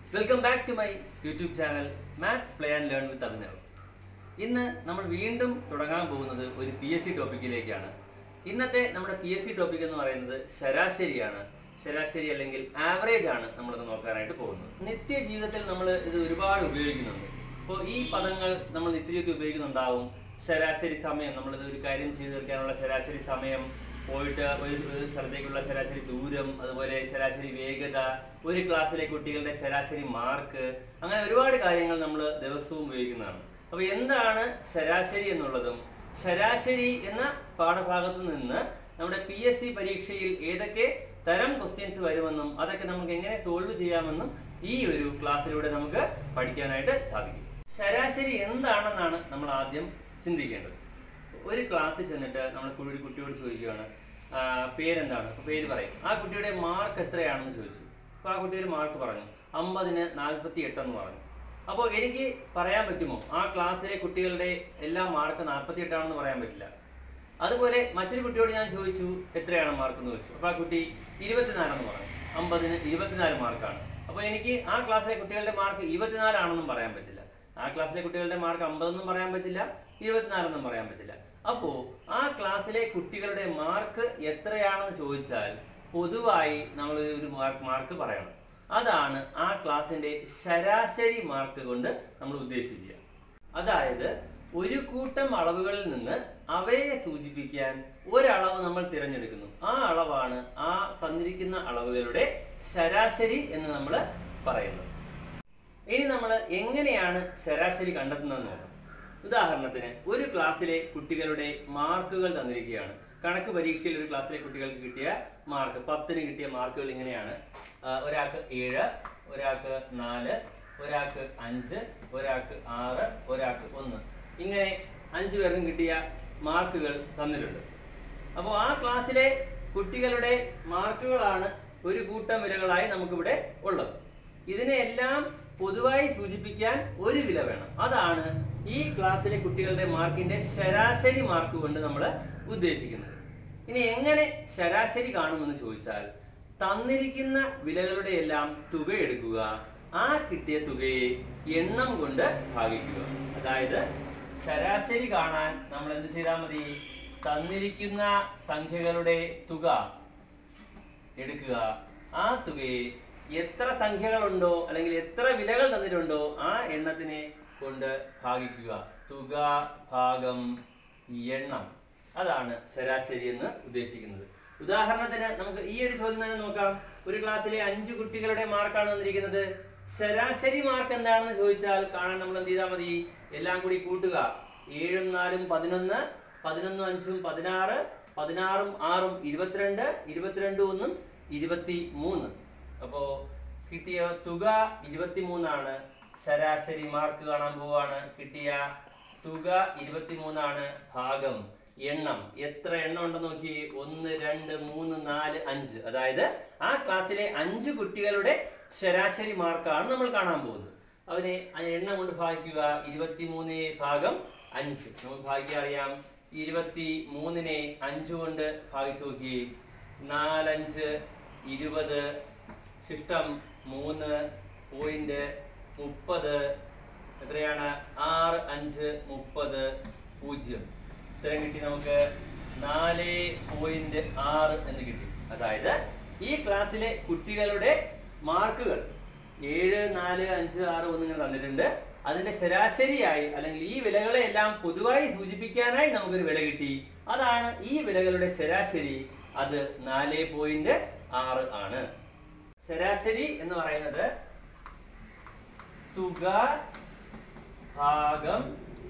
welcome back to my YouTube channel maths play and learn with Abhinav ഇന്ന് നമ്മൾ വീണ്ടും തുടങ്ങാൻ പോകുന്നത് ഒരു പി എസ് സി ടോപ്പിക്കിലേക്കാണ് ഇന്നത്തെ നമ്മുടെ പി എസ് സി ടോപ്പിക് എന്ന് പറയുന്നത് ശരാശരിയാണ് ശരാശരി അല്ലെങ്കിൽ ആവറേജ് ആണ് നമ്മളിത് നോക്കാനായിട്ട് പോകുന്നത് നിത്യ ജീവിതത്തിൽ നമ്മൾ ഇത് ഒരുപാട് ഉപയോഗിക്കുന്നുണ്ട് അപ്പോൾ ഈ പദങ്ങൾ നമ്മൾ നിത്യജീവിതത്തിൽ ഉപയോഗിക്കുന്നുണ്ടാവും ശരാശരി സമയം നമ്മളിത് ഒരു കാര്യം ചെയ്തു തീർക്കാനുള്ള ശരാശരി സമയം പോയിട്ട് ഒരു ഒരു സ്ഥലത്തേക്കുള്ള ശരാശരി ദൂരം അതുപോലെ ശരാശരി വേഗത ഒരു ക്ലാസ്സിലെ കുട്ടികളുടെ ശരാശരി മാർക്ക് അങ്ങനെ ഒരുപാട് കാര്യങ്ങൾ നമ്മൾ ദിവസവും ഉപയോഗിക്കുന്നതാണ് അപ്പോൾ എന്താണ് ശരാശരി എന്നുള്ളതും ശരാശരി എന്ന പാഠഭാഗത്ത് നിന്ന് നമ്മുടെ പി എസ് സി പരീക്ഷയിൽ ഏതൊക്കെ തരം ക്വസ്റ്റ്യൻസ് വരുമെന്നും അതൊക്കെ നമുക്ക് എങ്ങനെ സോൾവ് ചെയ്യാമെന്നും ഈ ഒരു ക്ലാസ്സിലൂടെ നമുക്ക് പഠിക്കാനായിട്ട് സാധിക്കും ശരാശരി എന്താണെന്നാണ് നമ്മൾ ആദ്യം ചിന്തിക്കേണ്ടത് ഒരു ക്ലാസ്സിൽ ചെന്നിട്ട് നമ്മൾ ഒരു കുട്ടിയോട് ചോദിക്കുകയാണ് "ആ, പേരെന്താണ് അപ്പോൾ പേര് പറയും ആ കുട്ടിയുടെ മാർക്ക് എത്രയാണെന്ന് ചോദിച്ചു അപ്പോൾ ആ കുട്ടി ഒരു മാർക്ക് പറഞ്ഞു അമ്പതിന് നാൽപ്പത്തി എട്ടെന്ന് പറഞ്ഞു അപ്പോൾ എനിക്ക് പറയാൻ പറ്റുമോ ആ ക്ലാസ്സിലെ കുട്ടികളുടെ എല്ലാ മാർക്ക് നാൽപ്പത്തി എട്ടാണെന്ന് പറയാൻ പറ്റില്ല അതുപോലെ മറ്റൊരു കുട്ടിയോട് ഞാൻ ചോദിച്ചു എത്രയാണ് മാർക്ക് എന്ന് ചോദിച്ചു അപ്പോൾ ആ കുട്ടി ഇരുപത്തിനാലെന്ന് പറഞ്ഞു അമ്പതിന് ഇരുപത്തിനാല് മാർക്കാണ് അപ്പോൾ എനിക്ക് ആ ക്ലാസ്സിലെ കുട്ടികളുടെ മാർക്ക് ഇരുപത്തിനാലാണെന്നും പറയാൻ പറ്റില്ല ആ ക്ലാസ്സിലെ കുട്ടികളുടെ മാർക്ക് അമ്പതെന്നും പറയാൻ പറ്റില്ല ഇരുപത്തിനാലെന്നും പറയാൻ പറ്റില്ല അപ്പോൾ ആ ക്ലാസ്സിലെ കുട്ടികളുടെ മാർക്ക് എത്രയാണെന്ന് ചോദിച്ചാൽ പൊതുവായി നമ്മൾ ഒരു മാർക്ക് മാർക്ക് പറയണം അതാണ് ആ ക്ലാസ്സിന്റെ ശരാശരി മാർക്ക് കൊണ്ട് നമ്മൾ ഉദ്ദേശിക്കുക അതായത് ഒരു കൂട്ടം അളവുകളിൽ നിന്ന് അവയെ സൂചിപ്പിക്കാൻ ഒരളവ് നമ്മൾ തിരഞ്ഞെടുക്കുന്നു ആ അളവാണ് ആ തന്നിരിക്കുന്ന അളവുകളുടെ ശരാശരി എന്ന് നമ്മൾ പറയുന്നത് ഇനി നമ്മൾ എങ്ങനെയാണ് ശരാശരി കണ്ടെത്തുന്നത് നോക്കാം ഉദാഹരണത്തിന് ഒരു ക്ലാസ്സിലെ കുട്ടികളുടെ മാർക്കുകൾ തന്നിരിക്കുകയാണ് കണക്ക് പരീക്ഷയിൽ ഒരു ക്ലാസ്സിലെ കുട്ടികൾക്ക് കിട്ടിയ മാർക്ക് പത്തിന് കിട്ടിയ മാർക്കുകൾ ഇങ്ങനെയാണ് ആ, ഒരാൾക്ക് ഏഴ് ഒരാൾക്ക് നാല് ഒരാൾക്ക് അഞ്ച് ഒരാൾക്ക് ആറ് ഒരാൾക്ക് ഒന്ന് ഇങ്ങനെ അഞ്ചു പേർക്കും കിട്ടിയ മാർക്കുകൾ തന്നിട്ടുണ്ട് അപ്പോൾ ആ ക്ലാസ്സിലെ കുട്ടികളുടെ മാർക്കുകളാണ് ഒരു കൂട്ടം വിലകളായി നമുക്കിവിടെ ഉള്ളത് ഇതിനെല്ലാം പൊതുവായി സൂചിപ്പിക്കാൻ ഒരു വില വേണം അതാണ് ഈ ക്ലാസ്സിലെ കുട്ടികളുടെ മാർക്കിന്റെ ശരാശരി മാർക്ക് കൊണ്ട് നമ്മൾ ഉദ്ദേശിക്കുന്നത് ഇനി എങ്ങനെ ശരാശരി കാണുമെന്ന് ചോദിച്ചാൽ തന്നിരിക്കുന്ന വിലകളുടെ എല്ലാം തുക എടുക്കുക ആ കിട്ടിയ തുകയെ എണ്ണം കൊണ്ട് ഭാഗിക്കുക അതായത് ശരാശരി കാണാൻ നമ്മൾ എന്ത് ചെയ്താൽ മതി തന്നിരിക്കുന്ന സംഖ്യകളുടെ തുക എടുക്കുക ആ തുകയെ എത്ര സംഖ്യകളുണ്ടോ അല്ലെങ്കിൽ എത്ര വിലകൾ തന്നിട്ടുണ്ടോ ആ എണ്ണത്തിനെ കൊണ്ട് ഭാഗിക്കുക തുക ഭാഗം എണ്ണം അതാണ് ശരാശരി എന്ന് ഉദ്ദേശിക്കുന്നത് ഉദാഹരണത്തിന് നമുക്ക് ഈ ഒരു ചോദ്യം തന്നെ നോക്കാം ഒരു ക്ലാസ്സിലെ അഞ്ച് കുട്ടികളുടെ മാർക്കാണ് തന്നിരിക്കുന്നത് ശരാശരി മാർക്ക് എന്താണെന്ന് ചോദിച്ചാൽ കാണാൻ നമ്മൾ എന്ത് ചെയ്താൽ മതി എല്ലാം കൂടി കൂട്ടുക ഏഴും നാലും പതിനൊന്ന് പതിനൊന്നും അഞ്ചും പതിനാറ് പതിനാറും ആറും ഇരുപത്തിരണ്ട് ഇരുപത്തിരണ്ട് ഒന്നും ഇരുപത്തി മൂന്ന് അപ്പോ കിട്ടിയ തുക ഇരുപത്തി മൂന്നാണ് ശരാശരി മാർക്ക് കാണാൻ പോവാണ് കിട്ടിയ തുക ഇരുപത്തി മൂന്നാണ് ഭാഗം എണ്ണം എത്ര എണ്ണം ഉണ്ടെന്ന് നോക്കി ഒന്ന് രണ്ട് മൂന്ന് നാല് അഞ്ച് അതായത് ആ ക്ലാസ്സിലെ അഞ്ച് കുട്ടികളുടെ ശരാശരി മാർക്കാണ് നമ്മൾ കാണാൻ പോകുന്നത് അവനെ ആ എണ്ണം കൊണ്ട് ഭാഗിക്കുക ഇരുപത്തി മൂന്ന് ഭാഗം അഞ്ച് നമുക്ക് ഭാഗിക്കാൻ അറിയാം ഇരുപത്തി മൂന്നിനെ അഞ്ച് കൊണ്ട് ഭാഗിച്ചു നോക്കി നാലഞ്ച് ഇരുപത് ശിഷ്ടം മൂന്ന് പോയിന്റ് മുപ്പത് എത്രയാണ് ആറ് അഞ്ച് മുപ്പത് പൂജ്യം ഉത്തരം കിട്ടി നമുക്ക് നാല് പോയിന്റ് ആറ് എന്ന് കിട്ടി അതായത് ഈ ക്ലാസ്സിലെ കുട്ടികളുടെ മാർക്കുകൾ ഏഴ് നാല് അഞ്ച് ആറ് ഒന്ന് ഇങ്ങനെ തന്നിട്ടുണ്ട് അതിന്റെ ശരാശരിയായി അല്ലെങ്കിൽ ഈ വിലകളെ എല്ലാം പൊതുവായി സൂചിപ്പിക്കാനായി നമുക്കൊരു വില കിട്ടി അതാണ് ഈ വിലകളുടെ ശരാശരി അത് നാല് പോയിന്റ് ആറ് ആണ് ശരാശരി എന്ന് പറയുന്നത് തുക ഭാഗം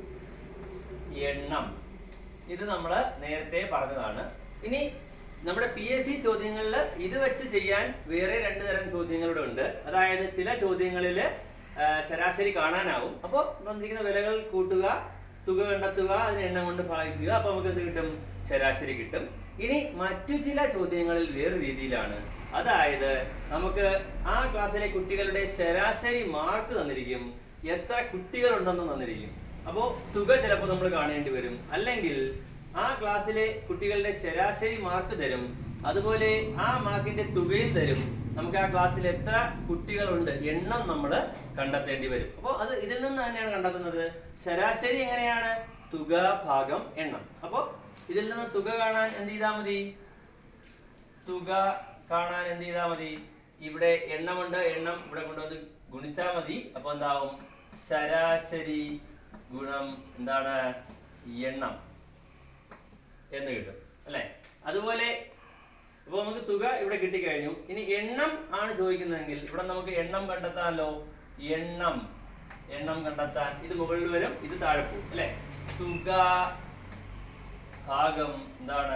എണ്ണം ഇത് നമ്മൾ നേരത്തെ പറഞ്ഞതാണ് ഇനി നമ്മുടെ പി എസ് സി ചോദ്യങ്ങളിൽ ഇത് വെച്ച് ചെയ്യാൻ വേറെ രണ്ട് തരം ചോദ്യങ്ങളുടെ ഉണ്ട് അതായത് ചില ചോദ്യങ്ങളിൽ ശരാശരി കാണാനാവും അപ്പോൾ തന്നിരിക്കുന്ന വിലകൾ കൂട്ടുക തുക കണ്ടെത്തുക അതിന് എണ്ണം കൊണ്ട് ഭാഗിക്കുക അപ്പൊ നമുക്ക് എന്ത് കിട്ടും ശരാശരി കിട്ടും ഇനി മറ്റു ചില ചോദ്യങ്ങളിൽ വേറെ രീതിയിലാണ് അതായത് നമുക്ക് ആ ക്ലാസ്സിലെ കുട്ടികളുടെ ശരാശരി മാർക്ക് തന്നിരിക്കും എത്ര കുട്ടികളുണ്ടെന്ന് തന്നിരിക്കും അപ്പോൾ തുക ചിലപ്പോൾ നമ്മൾ കാണേണ്ടി വരും അല്ലെങ്കിൽ ആ ക്ലാസ്സിലെ കുട്ടികളുടെ ശരാശരി മാർക്ക് തരും അതുപോലെ ആ മാർക്കിന്റെ തുകയും തരും നമുക്ക് ആ ക്ലാസ്സിൽ എത്ര കുട്ടികളുണ്ട് എണ്ണം നമ്മൾ കണ്ടെത്തേണ്ടി വരും അപ്പോൾ അത് ഇതിൽ നിന്ന് തന്നെയാണ് കണ്ടെത്തുന്നത് ശരാശരി എങ്ങനെയാണ് തുക ഭാഗം എണ്ണം അപ്പോൾ ഇതിൽ നിന്ന് തുക കാണാൻ എന്ത് ചെയ്താൽ മതി തുക കാണാൻ എന്ത് ചെയ്താൽ മതി ഇവിടെ എണ്ണമുണ്ട് എണ്ണം ഇവിടെ കൊണ്ടുവന്ന് ഗുണിച്ചാൽ മതി അപ്പൊ എന്താവും ശരാശരി ഗുണം എന്താണ് എണ്ണം എന്ന് കിട്ടും അല്ലെ അതുപോലെ ഇപ്പൊ നമുക്ക് തുക ഇവിടെ കിട്ടിക്കഴിഞ്ഞു ഇനി എണ്ണം ആണ് ചോദിക്കുന്നതെങ്കിൽ ഇവിടെ നമുക്ക് എണ്ണം കണ്ടെത്താമല്ലോ എണ്ണം എണ്ണം കണ്ടെത്താൻ ഇത് മുകളിൽ വരും ഇത് താഴെ പോകും അല്ലെ തുക ഭാഗം എന്താണ്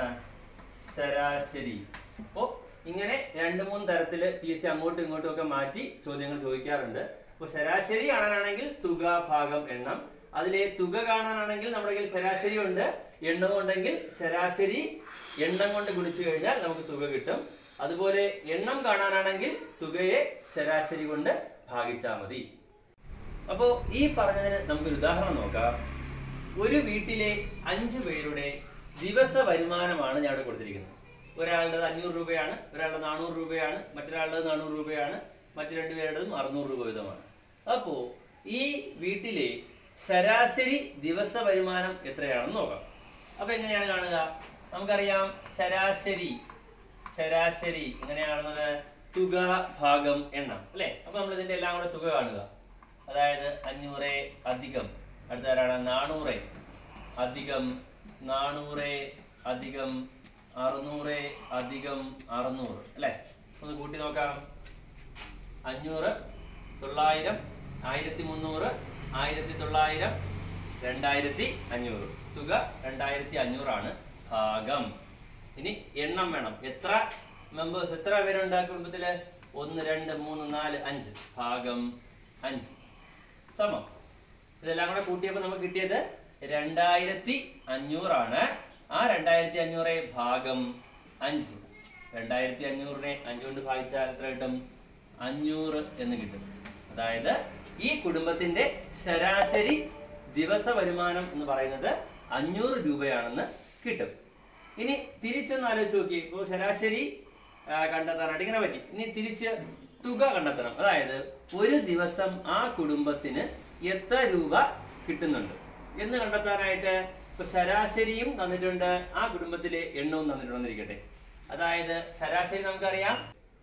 ശരാശരി അപ്പോ ഇങ്ങനെ രണ്ട് മൂന്ന് തരത്തില് പി എസ് സി അങ്ങോട്ടും ഇങ്ങോട്ടും ഒക്കെ മാറ്റി ചോദ്യങ്ങൾ ചോദിക്കാറുണ്ട് അപ്പോൾ ശരാശരി കാണാനാണെങ്കിൽ തുക ഭാഗം എണ്ണം അതിലെ തുക കാണാനാണെങ്കിൽ നമ്മുടെ കയ്യിൽ ശരാശരി ഉണ്ട് എണ്ണവും ഉണ്ടെങ്കിൽ ശരാശരി എണ്ണം കൊണ്ട് ഗുണിച്ചു കഴിഞ്ഞാൽ നമുക്ക് തുക കിട്ടും അതുപോലെ എണ്ണം കാണാനാണെങ്കിൽ തുകയെ ശരാശരി കൊണ്ട് ഭാഗിച്ചാൽ മതി അപ്പോ ഈ പറഞ്ഞതിന് നമുക്കൊരു ഉദാഹരണം നോക്കാം ഒരു വീട്ടിലെ അഞ്ചു പേരുടെ ദിവസ വരുമാനമാണ് ഞാൻ ഇവിടെ കൊടുത്തിരിക്കുന്നത് ഒരാളുടെ അഞ്ഞൂറ് രൂപയാണ് ഒരാളുടെ നാനൂറ് രൂപയാണ് മറ്റൊരാളുടെ നാനൂറ് രൂപയാണ് മറ്റു രണ്ടുപേരുടേതും അറുന്നൂറ് രൂപ വീതമാണ് അപ്പോ ഈ വീട്ടിലെ ശരാശരി ദിവസ വരുമാനം എത്രയാണെന്ന് നോക്കാം അപ്പൊ എങ്ങനെയാണ് കാണുക നമുക്കറിയാം ശരാശരി ശരാശരി എങ്ങനെയാണ് കാണുന്നത് തുക ഭാഗം എണ്ണം അല്ലെ അപ്പൊ നമ്മൾ ഇതിന്റെ എല്ലാം കൂടെ തുക കാണുക അതായത് അഞ്ഞൂറ് അധികം അടുത്ത ആരാണ് നാനൂറ് അധികം നാനൂറ് അധികം അറുന്നൂറ് അധികം അറുന്നൂറ് അല്ലെ ഒന്ന് കൂട്ടി നോക്കാം അഞ്ഞൂറ് തൊള്ളായിരം ആയിരത്തി മുന്നൂറ് ആയിരത്തി തൊള്ളായിരം രണ്ടായിരത്തി അഞ്ഞൂറ് തുക രണ്ടായിരത്തി അഞ്ഞൂറാണ് ഭാഗം ഇനി എണ്ണം വേണം എത്ര മെമ്പേഴ്സ് എത്ര പേരുണ്ട് ആ കുടുംബത്തില് ഒന്ന് രണ്ട് മൂന്ന് നാല് അഞ്ച് ഭാഗം അഞ്ച് സമം ഇതെല്ലാം കൂടെ കൂട്ടിയപ്പോൾ നമുക്ക് കിട്ടിയത് രണ്ടായിരത്തി അഞ്ഞൂറാണ് ആ രണ്ടായിരത്തി അഞ്ഞൂറ് ഭാഗം അഞ്ച് രണ്ടായിരത്തി അഞ്ഞൂറിനെ അഞ്ച് കൊണ്ട് ഭാഗിച്ചാൽ എത്ര കിട്ടും അഞ്ഞൂറ് എന്ന് കിട്ടും അതായത് ഈ കുടുംബത്തിന്റെ ശരാശരി ദിവസ വരുമാനം എന്ന് പറയുന്നത് അഞ്ഞൂറ് രൂപയാണെന്ന് കിട്ടും ഇനി തിരിച്ചൊന്ന് ആലോചിച്ച് നോക്കി ഇപ്പോൾ ശരാശരി ആ, കണ്ടെത്താനായിട്ട് ഇങ്ങനെ പറ്റി ഇനി തിരിച്ച് തുക കണ്ടെത്തണം അതായത് ഒരു ദിവസം ആ കുടുംബത്തിന് എത്ര രൂപ കിട്ടുന്നുണ്ട് എന്ന് കണ്ടെത്താനായിട്ട് ഇപ്പൊ ശരാശരിയും തന്നിട്ടുണ്ട് ആ കുടുംബത്തിലെ എണ്ണവും തന്നിട്ടുണ്ടെന്നിരിക്കട്ടെ അതായത് ശരാശരി നമുക്കറിയാം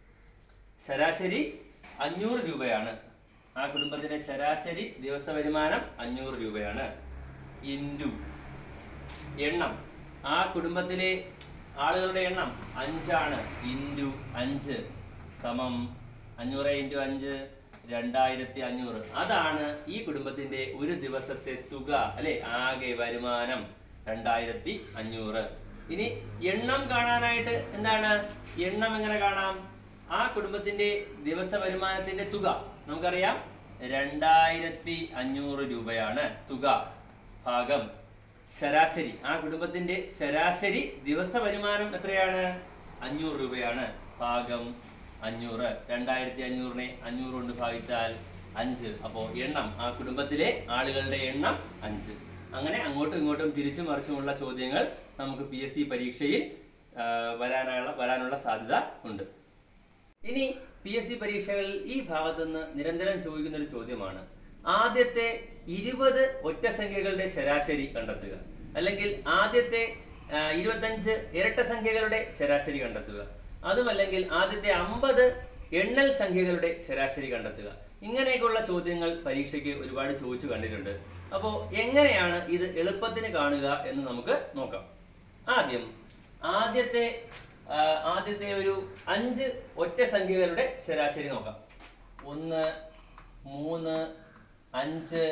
ശരാശരി അഞ്ഞൂറ് രൂപയാണ് ആ കുടുംബത്തിന്റെ ശരാശരി ദിവസ വരുമാനം അഞ്ഞൂറ് രൂപയാണ് ഇൻഡു എണ്ണം ആ കുടുംബത്തിലെ ആളുകളുടെ എണ്ണം അഞ്ചാണ് ഇൻറ്റു അഞ്ച് സമം അഞ്ഞൂറ് ഇൻറ്റു അഞ്ച് രണ്ടായിരത്തി അഞ്ഞൂറ് അതാണ് ഈ കുടുംബത്തിന്റെ ഒരു ദിവസത്തെ തുക അല്ലെ ആകെ വരുമാനം രണ്ടായിരത്തി അഞ്ഞൂറ് ഇനി എണ്ണം കാണാനായിട്ട് എന്താണ് എണ്ണം എങ്ങനെ കാണാം ആ കുടുംബത്തിന്റെ ദിവസ വരുമാനത്തിന്റെ തുക നമുക്കറിയാം രണ്ടായിരത്തി അഞ്ഞൂറ് രൂപയാണ് തുക ഭാഗം ശരാശരി ആ കുടുംബത്തിന്റെ ശരാശരി ദിവസ വരുമാനം എത്രയാണ് അഞ്ഞൂറ് രൂപയാണ് ഭാഗം അഞ്ഞൂറ് രണ്ടായിരത്തി അഞ്ഞൂറിനെ അഞ്ഞൂറ് കൊണ്ട് ഭാഗിച്ചാൽ അഞ്ച് അപ്പോൾ എണ്ണം ആ കുടുംബത്തിലെ ആളുകളുടെ എണ്ണം അഞ്ച് അങ്ങനെ അങ്ങോട്ടും ഇങ്ങോട്ടും തിരിച്ചും മറിച്ചുമുള്ള ചോദ്യങ്ങൾ നമുക്ക് പി എസ് സി പരീക്ഷയിൽ ആ, വരാനുള്ള വരാനുള്ള സാധ്യത ഉണ്ട് ഇനി പി എസ് സി പരീക്ഷകളിൽ ഈ ഭാഗത്ത് നിന്ന് നിരന്തരം ചോദിക്കുന്ന ഒരു ചോദ്യമാണ് ആദ്യത്തെ ഇരുപത് ഒറ്റസംഖ്യകളുടെ ശരാശരി കണ്ടെത്തുക അല്ലെങ്കിൽ ആദ്യത്തെ ആ, ഇരുപത്തഞ്ച് ഇരട്ട സംഖ്യകളുടെ ശരാശരി കണ്ടെത്തുക അതുമല്ലെങ്കിൽ ആദ്യത്തെ അമ്പത് എണ്ണൽ സംഖ്യകളുടെ ശരാശരി കണ്ടെത്തുക ഇങ്ങനെയൊക്കെയുള്ള ചോദ്യങ്ങൾ പരീക്ഷയ്ക്ക് ഒരുപാട് ചോദിച്ചു കണ്ടിട്ടുണ്ട് അപ്പോൾ എങ്ങനെയാണ് ഇത് എളുപ്പത്തിന് കാണുക എന്ന് നമുക്ക് നോക്കാം ആദ്യം ആദ്യത്തെ ആ, ആദ്യത്തെ ഒരു അഞ്ച് ഒറ്റ സംഖ്യകളുടെ ശരാശരി നോക്കാം ഒന്ന് മൂന്ന് അഞ്ച്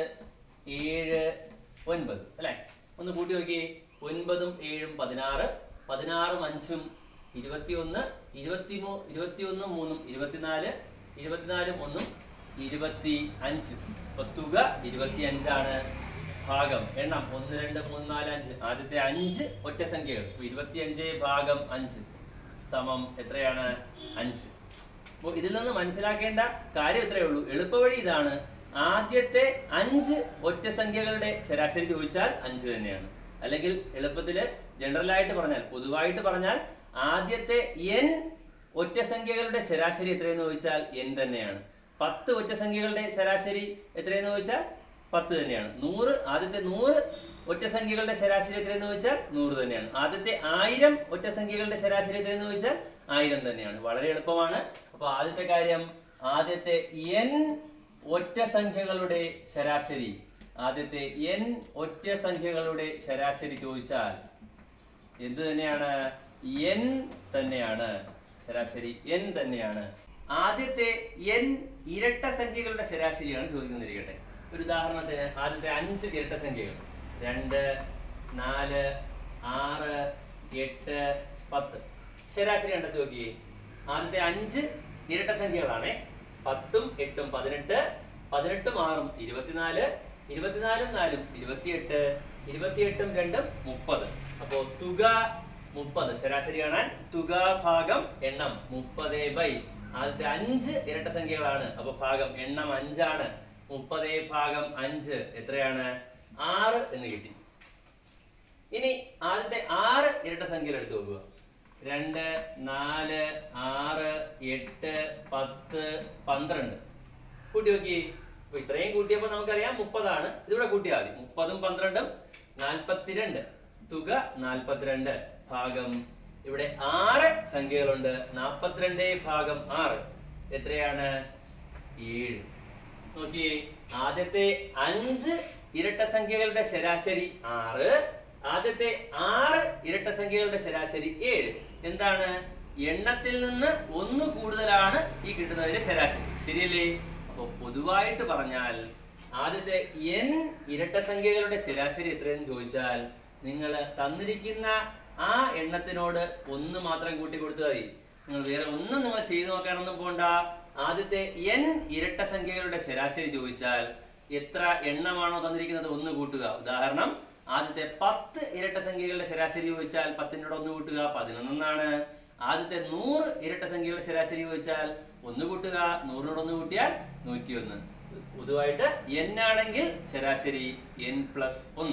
ഏഴ് ഒൻപത് അല്ലെ ഒന്ന് കൂട്ടി നോക്കി ഒൻപതും ഏഴും പതിനാറ് പതിനാറും അഞ്ചും ഇരുപത്തിയൊന്ന് ഇരുപത്തിമൂ ഇരുപത്തിയൊന്നും മൂന്നും ഇരുപത്തിനാല് ഇരുപത്തിനാലും ഒന്നും ഇരുപത്തി അഞ്ച് അപ്പൊ തുക ഇരുപത്തി അഞ്ചാണ് ഭാഗം എണ്ണം ഒന്ന് രണ്ട് മൂന്ന് നാല് അഞ്ച് ആദ്യത്തെ അഞ്ച് ഒറ്റ സംഖ്യകൾ അപ്പൊ ഇരുപത്തിയഞ്ച് ഭാഗം അഞ്ച് സമം എത്രയാണ് അഞ്ച് അപ്പോൾ ഇതിൽ നിന്ന് മനസ്സിലാക്കേണ്ട കാര്യം ഇത്രയേ ഉള്ളൂ എളുപ്പവഴി ഇതാണ് ആദ്യത്തെ അഞ്ച് ഒറ്റ സംഖ്യകളുടെ ശരാശരി ചോദിച്ചാൽ അഞ്ച് തന്നെയാണ് അല്ലെങ്കിൽ എളുപ്പത്തില് ജനറൽ ആയിട്ട് പറഞ്ഞാൽ പൊതുവായിട്ട് പറഞ്ഞാൽ ആദ്യത്തെ എൻ ഒറ്റസംഖ്യകളുടെ ശരാശരി എത്രയെന്ന് ചോദിച്ചാൽ n തന്നെയാണ് പത്ത് ഒറ്റസംഖ്യകളുടെ ശരാശരി എത്രയെന്ന് ചോദിച്ചാൽ പത്ത് തന്നെയാണ് നൂറ് ആദ്യത്തെ നൂറ് ഒറ്റസംഖ്യകളുടെ ശരാശരി എത്രയെന്ന് ചോദിച്ചാൽ നൂറ് തന്നെയാണ് ആദ്യത്തെ ആയിരം ഒറ്റസംഖ്യകളുടെ ശരാശരി എത്രയെന്ന് ചോദിച്ചാൽ ആയിരം തന്നെയാണ് വളരെ എളുപ്പമാണ് അപ്പൊ ആദ്യത്തെ കാര്യം ആദ്യത്തെ n ഒറ്റസംഖ്യകളുടെ ശരാശരി ആദ്യത്തെ n ഒറ്റസംഖ്യകളുടെ ശരാശരി ചോദിച്ചാൽ എന്ത് തന്നെയാണ് n തന്നെയാണ് ശരാശരി n തന്നെയാണ് ആദ്യത്തെ n ഇരട്ട സംഖ്യകളുടെ ശരാശരിയാണ് ചോദിക്കുന്നിരിക്കട്ടെ ഒരു ഉദാഹരണത്തിന് ആദ്യത്തെ അഞ്ച് ഇരട്ട സംഖ്യകൾ രണ്ട് നാല് ആറ് എട്ട് പത്ത് ശരാശരി കണ്ടെത്തി നോക്കി ആദ്യത്തെ അഞ്ച് ഇരട്ട സംഖ്യകളാണേ പത്തും എട്ടും പതിനെട്ട് പതിനെട്ടും ആറും ഇരുപത്തിനാല് ഇരുപത്തിനാലും നാലും ഇരുപത്തിയെട്ട് ഇരുപത്തിയെട്ടും രണ്ടും മുപ്പത് അപ്പോ തുക മുപ്പത് ശരാശരി കാണാൻ തുക ഭാഗം എണ്ണം മുപ്പത് ബൈ ആദ്യത്തെ അഞ്ച് ഇരട്ട സംഖ്യകളാണ് അപ്പൊ ഭാഗം എണ്ണം അഞ്ചാണ് മുപ്പത് ഭാഗം അഞ്ച് എത്രയാണ് ആറ് എന്ന് കിട്ടി ഇനി ആദ്യത്തെ ആറ് ഇരട്ട സംഖ്യകൾ എടുത്തു നോക്കുക രണ്ട് നാല് ആറ് എട്ട് പത്ത് പന്ത്രണ്ട് കൂട്ടി നോക്കി അപ്പൊ ഇത്രയും കൂട്ടിയപ്പോ നമുക്കറിയാം മുപ്പതാണ് ഇതിവിടെ കൂട്ടിയാൽ മതി മുപ്പതും പന്ത്രണ്ടും നാൽപ്പത്തിരണ്ട് തുക നാൽപ്പത്തിരണ്ട് ഭാഗം ഇവിടെ ആറ് സംഖ്യകളുണ്ട് നാൽപ്പത്തിരണ്ട് ഭാഗം ആറ് എത്രയാണ് ഏഴ് നോക്കിയേ ആദ്യത്തെ അഞ്ച് ഇരട്ട സംഖ്യകളുടെ ശരാശരി ആറ് ആദ്യത്തെ ആറ് ഇരട്ട സംഖ്യകളുടെ ശരാശരി ഏഴ് എന്താണ് എണ്ണത്തിൽ നിന്ന് ഒന്ന് കൂടുതലാണ് ഈ കിട്ടുന്നതിന്റെ ശരാശരി ശരിയല്ലേ അപ്പൊ പൊതുവായിട്ട് പറഞ്ഞാൽ ആദ്യത്തെ n ഇരട്ട സംഖ്യകളുടെ ശരാശരി എത്രയെന്ന് ചോദിച്ചാൽ നിങ്ങൾ തന്നിരിക്കുന്ന ആ എണ്ണത്തിനോട് ഒന്ന് മാത്രം കൂട്ടി കൊടുത്താൽ മതി നിങ്ങൾ വേറെ ഒന്നും നിങ്ങൾ ചെയ്തു നോക്കാനൊന്നും പോണ്ട ആദ്യത്തെ n ഇരട്ട സംഖ്യകളുടെ ശരാശരി ചോദിച്ചാൽ എത്ര എണ്ണമാണോ തന്നിരിക്കുന്നത് ഒന്ന് കൂട്ടുക ഉദാഹരണം ആദ്യത്തെ പത്ത് ഇരട്ട സംഖ്യകളുടെ ശരാശരി ചോദിച്ചാൽ പത്തിനോട് ഒന്ന് കൂട്ടുക പതിനൊന്നാണ് ആദ്യത്തെ നൂറ് ഇരട്ട സംഖ്യകളുടെ ശരാശരി ചോദിച്ചാൽ ഒന്ന് കൂട്ടുക നൂറിനോട് ഒന്ന് കൂട്ടിയാൽ നൂറ്റിയൊന്ന് പൊതുവായിട്ട് n ആണെങ്കിൽ ശരാശരി n പ്ലസ് ഒന്ന്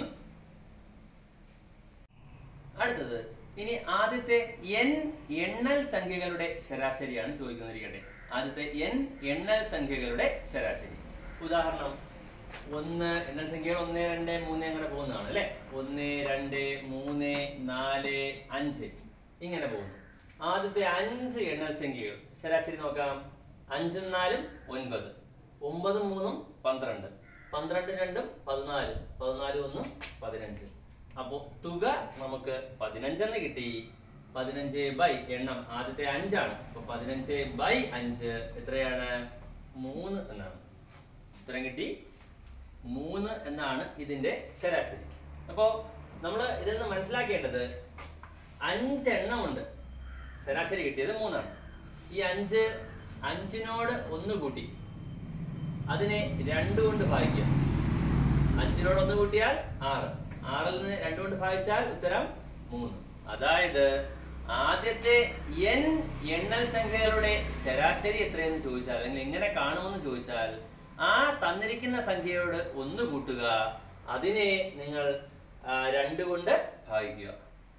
അടുത്തത് ഇനി ആദ്യത്തെ n എണ്ണൽ സംഖ്യകളുടെ ശരാശരിയാണ് ചോദിക്കുന്നിരിക്കട്ടെ ആദ്യത്തെ n എണ്ണൽ സംഖ്യകളുടെ ശരാശരി ഉദാഹരണം ഒന്ന് എണ്ണൽ സംഖ്യകൾ ഒന്ന് രണ്ട് മൂന്ന് അങ്ങനെ പോകുന്നതാണ് അല്ലെ ഒന്ന് രണ്ട് മൂന്ന് നാല് അഞ്ച് ഇങ്ങനെ പോകുന്നു ആദ്യത്തെ അഞ്ച് എണ്ണൽ സംഖ്യകൾ ശരാശരി നോക്കാം അഞ്ചും നാലും ഒൻപത് ഒമ്പതും മൂന്നും പന്ത്രണ്ട് പന്ത്രണ്ട് രണ്ടും പതിനാല് പതിനാല് ഒന്നും പതിനഞ്ച് അപ്പോ തുക നമുക്ക് പതിനഞ്ചെന്ന് കിട്ടി പതിനഞ്ച് ബൈ എണ്ണം ആദ്യത്തെ അഞ്ചാണ് അപ്പൊ പതിനഞ്ച് ബൈ അഞ്ച് എത്രയാണ് മൂന്ന് എന്നാണ് ഉത്തരം കിട്ടി മൂന്ന് എന്നാണ് ഇതിന്റെ ശരാശരി അപ്പോ നമ്മൾ ഇതിൽ നിന്ന് മനസ്സിലാക്കേണ്ടത് അഞ്ചെണ്ണം ഉണ്ട് ശരാശരി കിട്ടിയത് മൂന്നാണ് ഈ അഞ്ച് അഞ്ചിനോട് ഒന്ന് കൂട്ടി അതിനെ രണ്ട് കൊണ്ട് ഭാഗിക്കുക അഞ്ചിനോട് ഒന്ന് കൂട്ടിയാൽ ആറ് ആറിൽ നിന്ന് രണ്ട് കൊണ്ട് ഭാഗിച്ചാൽ ഉത്തരം മൂന്ന് അതായത് ആദ്യത്തെ n എണ്ണൽ സംഖ്യകളുടെ ശരാശരി എത്രയെന്ന് ചോദിച്ചാൽ അല്ലെങ്കിൽ എങ്ങനെ കാണുമെന്ന് ചോദിച്ചാൽ ആ തന്നിരിക്കുന്ന സംഖ്യയോട് ഒന്ന് കൂട്ടുക അതിനെ നിങ്ങൾ ആ, രണ്ട് കൊണ്ട് ഭാഗിക്കുക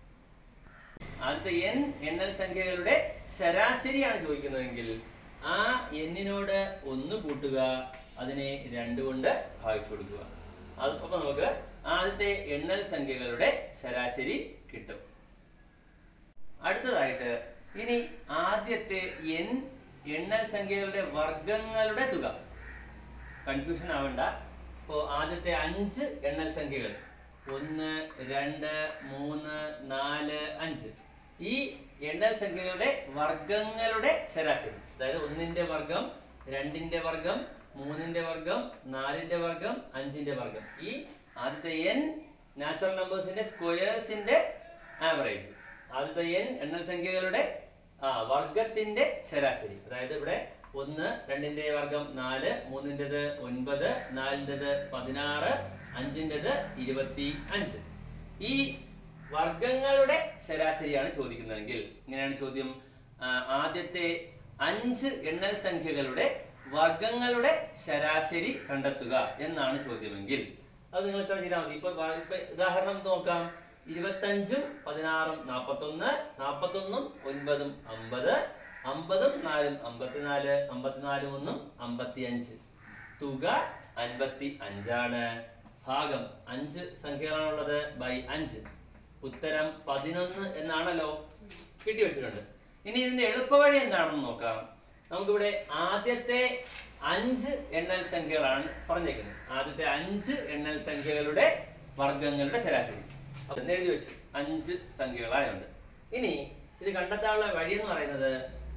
ആദ്യത്തെ n എണ്ണൽ സംഖ്യകളുടെ ശരാശരിയാണ് ചോദിക്കുന്നതെങ്കിൽ ആ എന്നിനോട് ഒന്ന് കൂട്ടുക അതിനെ രണ്ട് കൊണ്ട് ഭാഗിച്ചു കൊടുക്കുക അത് അപ്പൊ നമുക്ക് ആദ്യത്തെ എണ്ണൽ സംഖ്യകളുടെ ശരാശരി കിട്ടും അടുത്തതായിട്ട് ഇനി ആദ്യത്തെ n എണ്ണൽ സംഖ്യകളുടെ വർഗങ്ങളുടെ തുക കൺഫ്യൂഷൻ ആവണ്ട ഇപ്പോ ആദ്യത്തെ അഞ്ച് എണ്ണൽ സംഖ്യകൾ ഒന്ന് രണ്ട് മൂന്ന് നാല് അഞ്ച് ഈ എണ്ണൽ സംഖ്യകളുടെ വർഗങ്ങളുടെ ശരാശരി അതായത് ഒന്നിന്റെ വർഗം രണ്ടിന്റെ വർഗം മൂന്നിന്റെ വർഗം നാലിന്റെ വർഗം അഞ്ചിന്റെ വർഗം ഈ ആദ്യത്തെ n നാച്ചുറൽ നമ്പേഴ്സിന്റെ സ്ക്വയേഴ്സിന്റെ ആവറേജ് ആദ്യത്തെ n എണ്ണൽ സംഖ്യകളുടെ ആ വർഗത്തിന്റെ ശരാശരി അതായത് ഇവിടെ ഒന്ന് രണ്ടിന്റെ വർഗം നാല് മൂന്നിൻ്റെത് ഒൻപത് നാലിൻ്റെത് പതിനാറ് അഞ്ചിൻ്റെത് ഇരുപത്തി അഞ്ച് ഈ വർഗങ്ങളുടെ ശരാശരിയാണ് ചോദിക്കുന്നതെങ്കിൽ ഇങ്ങനെയാണ് ചോദ്യം ആ, ആദ്യത്തെ അഞ്ച് എണ്ണൽ സംഖ്യകളുടെ വർഗങ്ങളുടെ ശരാശരി കണ്ടെത്തുക എന്നാണ് ചോദ്യമെങ്കിൽ അത് നിങ്ങൾ ഇത്ര ചെയ്താൽ മതി ഇപ്പൊ വ- ഇപ്പൊ ഉദാഹരണം നോക്കാം ഇരുപത്തഞ്ചും പതിനാറും നാപ്പത്തൊന്ന് നാപ്പത്തൊന്നും ഒൻപതും അമ്പത് അമ്പതും നാലും അമ്പത്തിനാല് അമ്പത്തിനാല് ഒന്നും അമ്പത്തി അഞ്ച് തുക അൻപത്തി അഞ്ചാണ് ഭാഗം അഞ്ച് സംഖ്യകളാണുള്ളത് ബൈ അഞ്ച് ഉത്തരം പതിനൊന്ന് എന്നാണല്ലോ കിട്ടി വെച്ചിട്ടുണ്ട് ഇനി ഇതിന്റെ എളുപ്പവഴി എന്താണെന്ന് നോക്കാം നമുക്കിവിടെ ആദ്യത്തെ അഞ്ച് എണ്ണൽ സംഖ്യകളാണ് പറഞ്ഞേക്കുന്നത് ആദ്യത്തെ അഞ്ച് എണ്ണൽ സംഖ്യകളുടെ വർഗങ്ങളുടെ ശരാശരി അപ്പൊ എന്ന് എഴുതി വെച്ചു അഞ്ച് സംഖ്യകളായുണ്ട് ഇനി ഇത് കണ്ടെത്താനുള്ള വഴി എന്ന് പറയുന്നത്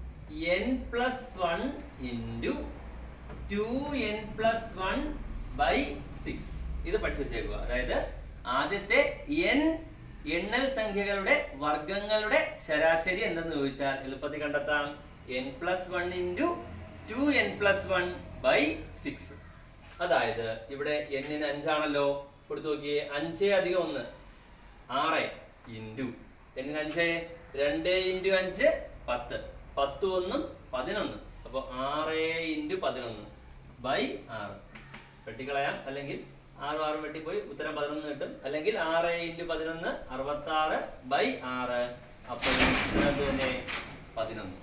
n plus one into two n plus one by six ഇത് പഠിച്ചു വെച്ചേക്കുക അതായത് ആദ്യത്തെ എൻ എണ്ണൽ സംഖ്യകളുടെ വർഗങ്ങളുടെ ശരാശരി എന്തെന്ന് ചോദിച്ചാൽ എളുപ്പത്തിൽ കണ്ടെത്താം n plus one into two n plus one by six അതായത് ഇവിടെ എന്നിന് അഞ്ചാണല്ലോ കൊടുത്തു നോക്കിയേ അഞ്ച് അധികം ഒന്ന് ആറ് ഇൻറ്റു എന്നിന് അഞ്ച് രണ്ട് ഇൻറ്റു അഞ്ച് പത്ത് പത്ത് ഒന്നും പതിനൊന്ന് അപ്പോൾ ആറ് ഇൻറ്റു പതിനൊന്ന് ബൈ ആറ് വെട്ടിക്കളയാം അല്ലെങ്കിൽ ആറും ആറും വെട്ടിപ്പോയി ഉത്തരം പതിനൊന്ന് കിട്ടും അല്ലെങ്കിൽ ആറ് ഇൻറ്റു പതിനൊന്ന് അറുപത്തി ആറ് ബൈ ആറ് അപ്പോൾ ഇതിനകത്ത് തന്നെ പതിനൊന്ന്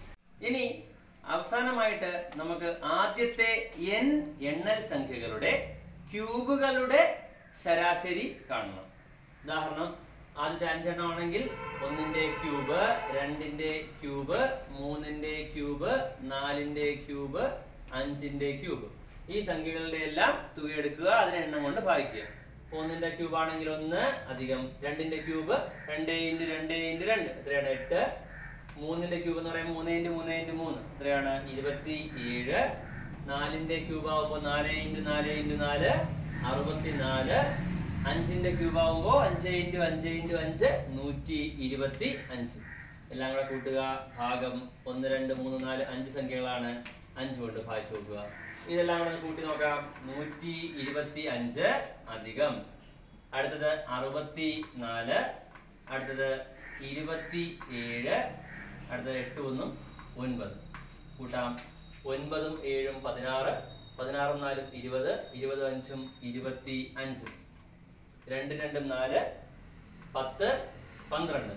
ഇനി അവസാനമായിട്ട് നമുക്ക് ആദ്യത്തെ എൻ എണ്ണൽ സംഖ്യകളുടെ ക്യൂബുകളുടെ ശരാശരി കാണണം ഉദാഹരണം ആദ്യത്തെ അഞ്ചെണ്ണം ആണെങ്കിൽ ഒന്നിന്റെ ക്യൂബ് രണ്ടിന്റെ ക്യൂബ് മൂന്നിന്റെ ക്യൂബ് നാലിന്റെ ക്യൂബ് അഞ്ചിന്റെ ക്യൂബ് ഈ സംഖ്യകളുടെ എല്ലാം തുക എടുക്കുക അതിനെ എണ്ണം കൊണ്ട് ഭാഗിക്കുക അപ്പൊ ഒന്നിന്റെ ക്യൂബ് ആണെങ്കിൽ ഒന്ന് അധികം രണ്ടിന്റെ ക്യൂബ് രണ്ട് ഇൻറ്റു രണ്ട് ഇൻറ്റു രണ്ട് എത്രയാണ് എട്ട് മൂന്നിന്റെ ക്യൂബ് എന്ന് പറയുമ്പോൾ മൂന്ന് ഇൻറ്റു മൂന്ന് ഇൻറ്റു മൂന്ന് എത്രയാണ് ഇരുപത്തി ഏഴ് നാലിന്റെ ക്യൂബ് ആവുമ്പോൾ നാല് ഇൻറ്റു നാല് ഇൻറ്റു നാല് അറുപത്തി നാല് അഞ്ചിന്റെ ക്യൂബ് ആവുമ്പോൾ അഞ്ച് ഇൻറ്റു അഞ്ച് ഇൻറ്റു അഞ്ച് നൂറ്റി ഇരുപത്തി അഞ്ച് എല്ലാം കൂടെ കൂട്ടുക ഭാഗം ഒന്ന് രണ്ട് മൂന്ന് നാല് അഞ്ച് സംഖ്യകളാണ് അഞ്ച് കൊണ്ട് ഭാഗിച്ചു നോക്കുക ഇതെല്ലാം കൂടെ ഒന്ന് കൂട്ടി നോക്കാം നൂറ്റി ഇരുപത്തി അഞ്ച് അധികം അടുത്തത് അറുപത്തി നാല് അടുത്തത് ഇരുപത്തി ഏഴ് അടുത്തത് എട്ട് ഒന്നും ഒൻപത് കൂട്ടാം ഒൻപതും ഏഴും പതിനാറ് പതിനാറും നാലും ഇരുപത് ഇരുപത് അഞ്ചും ഇരുപത്തി അഞ്ചും രണ്ട് രണ്ടും നാല് പത്ത് പന്ത്രണ്ട്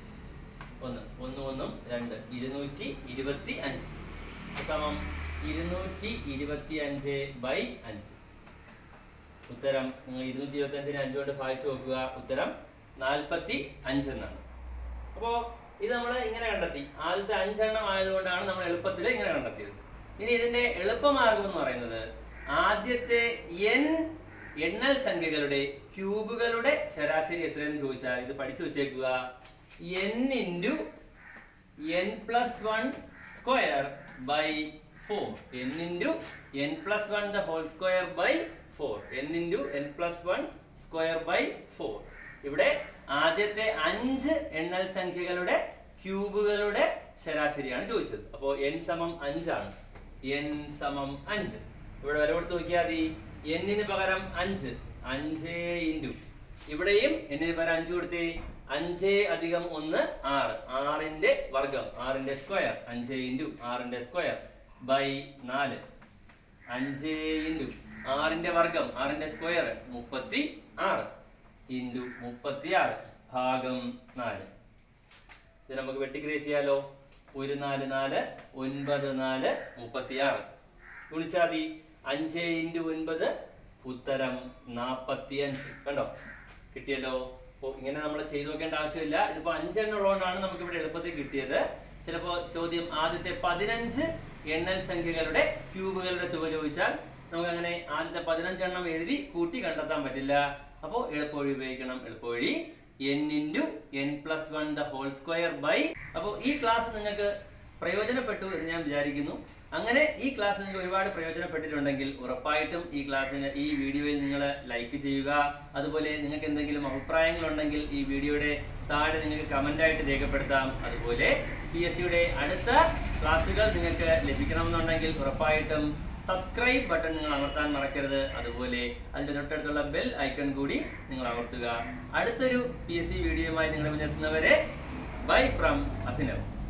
ഒന്ന് ഒന്ന് ഒന്നും രണ്ട് ഇരുന്നൂറ്റി ഇരുപത്തി അഞ്ച് സമം ഇരുന്നൂറ്റി ഇരുപത്തി അഞ്ച് ബൈ അഞ്ച് ഉത്തരം നിങ്ങൾ ഇരുന്നൂറ്റി ഇരുപത്തി അഞ്ചിനെ അഞ്ച് കൊണ്ട് ഭാഗിച്ചു നോക്കുക ഉത്തരം നാൽപ്പത്തി അഞ്ച് എന്നാണ് അപ്പോ ഇത് നമ്മൾ ഇങ്ങനെ കണ്ടെത്തി ആദ്യത്തെ അഞ്ചെണ്ണം ആയതുകൊണ്ടാണ് നമ്മൾ എളുപ്പത്തിൽ ഇങ്ങനെ കണ്ടെത്തിയത് ഇനി ഇതിന്റെ എളുപ്പമാർഗം എന്ന് പറയുന്നത് ആദ്യത്തെ എൻ എണ്ണൽ സംഖ്യകളുടെ ക്യൂബുകളുടെ ശരാശരി എത്രയെന്ന് ചോദിച്ചാൽ ഇത് പഠിച്ചു വെച്ചേക്കുക n into n plus one square by four n into n plus one the whole square by four n into n plus one square by four ഇവിടെ ആദ്യത്തെ അഞ്ച് എണ്ണൽ സംഖ്യകളുടെ ക്യൂബുകളുടെ ശരാശരിയാണ് ചോദിച്ചത് അപ്പോൾ എൻ സമം അഞ്ചാണ് എൻ സമം അഞ്ച് ഇവിടെ വില കൊടുത്ത് നോക്കിയാൽ മതി എന്നിന് പകരം അഞ്ച് അഞ്ച് ഇൻറ്റു ഇവിടെയും എന്നിന് പകരം അഞ്ച് കൊടുത്തേ അഞ്ച് അധികം ഒന്ന് ആറ് ആറിന്റെ വർഗം ആറിന്റെ സ്ക്വയർ അഞ്ച് ഇൻറ്റു ആറിന്റെ സ്ക്വയർ ബൈ നാല് അഞ്ച് ഇൻറ്റു ആറിന്റെ വർഗം ആറിന്റെ സ്ക്വയർ മുപ്പത്തി ആറ് ഇൻറ്റു മുപ്പത്തി ആറ് ഭാഗം നാല് ഇത് നമുക്ക് വെട്ടിക്രിയ ചെയ്യാലോ ഒരു നാല് നാല് ഒൻപത് നാല് മുപ്പത്തി ആറ് ഗുണിച്ചാൽ മതി അഞ്ച് ഇൻറ്റു ഒൻപത് ഉത്തരം നാൽപ്പത്തി അഞ്ച് കണ്ടോ കിട്ടിയല്ലോ അപ്പോൾ ഇങ്ങനെ നമ്മൾ ചെയ്തു നോക്കേണ്ട ആവശ്യമില്ല ഇതിപ്പോൾ അഞ്ചെണ്ണം ഉള്ളതുകൊണ്ടാണ് നമുക്ക് ഇവിടെ എളുപ്പത്തിൽ കിട്ടിയത് ചിലപ്പോൾ ചോദ്യം ആദ്യത്തെ പതിനഞ്ച് എണ്ണൽ സംഖ്യകളുടെ ക്യൂബുകളുടെ തുക ചോദിച്ചാൽ നമുക്ക് അങ്ങനെ ആദ്യത്തെ പതിനഞ്ചെണ്ണം എഴുതി കൂട്ടി കണ്ടെത്താൻ പറ്റില്ല അപ്പോൾ എളുപ്പവഴി ഉപയോഗിക്കണം എളുപ്പവഴി n into n plus one the whole square by അപ്പോൾ ഈ ക്ലാസ് നിങ്ങൾക്ക് പ്രയോജനപ്പെട്ടു എന്ന് ഞാൻ വിചാരിക്കുന്നു അങ്ങനെ ഈ ക്ലാസ് നിങ്ങൾക്ക് ഒരുപാട് പ്രയോജനപ്പെട്ടിട്ടുണ്ടെങ്കിൽ ഉറപ്പായിട്ടും ഈ ക്ലാസ്സിന് ഈ വീഡിയോയിൽ നിങ്ങൾ ലൈക്ക് ചെയ്യുക അതുപോലെ നിങ്ങൾക്ക് എന്തെങ്കിലും അഭിപ്രായങ്ങളുണ്ടെങ്കിൽ ഈ വീഡിയോയുടെ താഴെ നിങ്ങൾക്ക് കമൻ്റ് ആയിട്ട് രേഖപ്പെടുത്താം അതുപോലെ പി എസ് സിയുടെ അടുത്ത ക്ലാസ്സുകൾ നിങ്ങൾക്ക് ലഭിക്കണമെന്നുണ്ടെങ്കിൽ ഉറപ്പായിട്ടും സബ്സ്ക്രൈബ് ബട്ടൺ നിങ്ങൾ അമർത്താൻ മറക്കരുത് അതുപോലെ അതിന്റെ തൊട്ടടുത്തുള്ള ബെൽ ഐക്കൺ കൂടി നിങ്ങൾ അമർത്തുക അടുത്തൊരു പി എസ് സി വീഡിയോയുമായി നിങ്ങളുടെ മുന്നിലെത്തുന്നവരെ ബൈ ഫ്രം അഭിനവ്